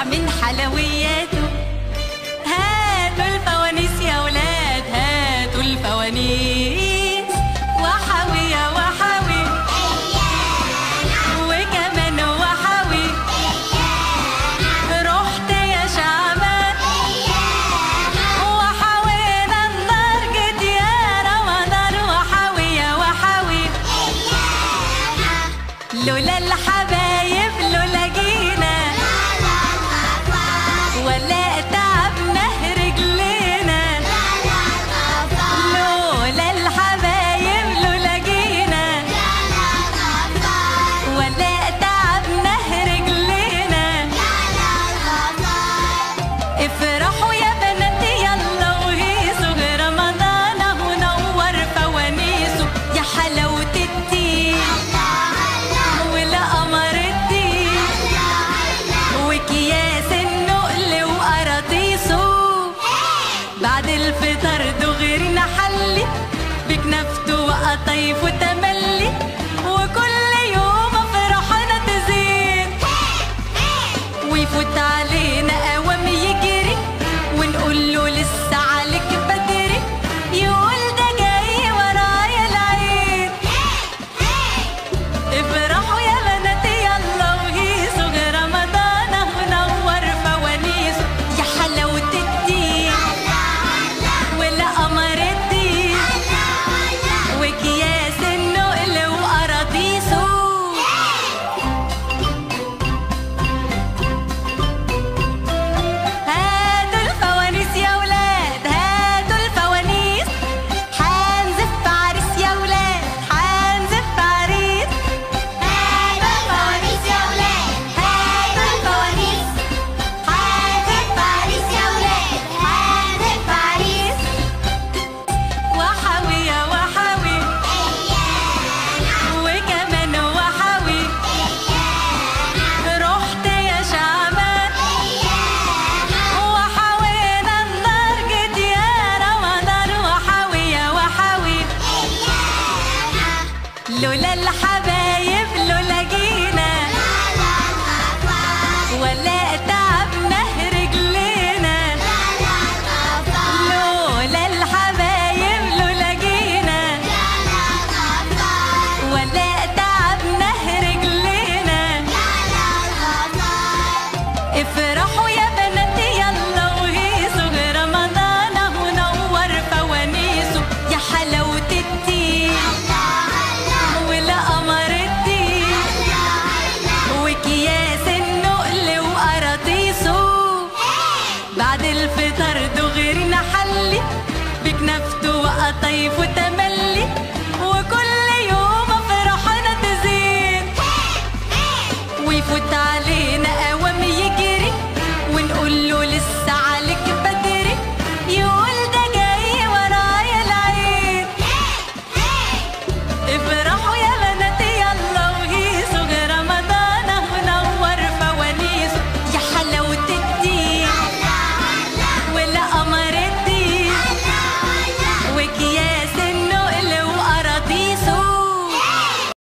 يشبع من حلوياته هاتوا الفوانيس يا ولاد هاتوا الفوانيس وحوي يا وحوي وكمان وحوي رحت يا شعبان وحوينا النار جد يا رمضان وحوي يا وحوي لولا الحبايب لولا جينا ولا تعبنا رجلينا لولا الحبايب لولا جينا ولا تعبنا رجلينا افرحوا يا بنات يلا وهيصوا رمضان اهو نور فوانيسه يا حلاوة الدين والقمر الدين وكياس النقل وقراطيسه بعد الفطر دغري نحلي بكنافته وقطايف وتملي وكل يوم فرحنا تزيد ويفوت علينا قوام يجري ونقول له لسه عليك بدري يقول ده جاي ورايا العيد افرحوا يا بنات يلا وهيصوا رمضان اهو نور فوانيسه يا حلاوة الدين والقمر الدين وكياس النقل وقراطيسه هاتوا الفوانيس يا ولاد هاتوا الفوانيس حنزف عريس يا ولاد حنزف عريس هاتوا الفوانيس يا ولاد هاتوا الفوانيس حنزف عريس يا ولاد حنزف عريس وحوي يا وحوي وكمان وحوي رحت يا شعبان وحوينا النار جد يا رمضان وحوي يا وحوي لولا الحبايب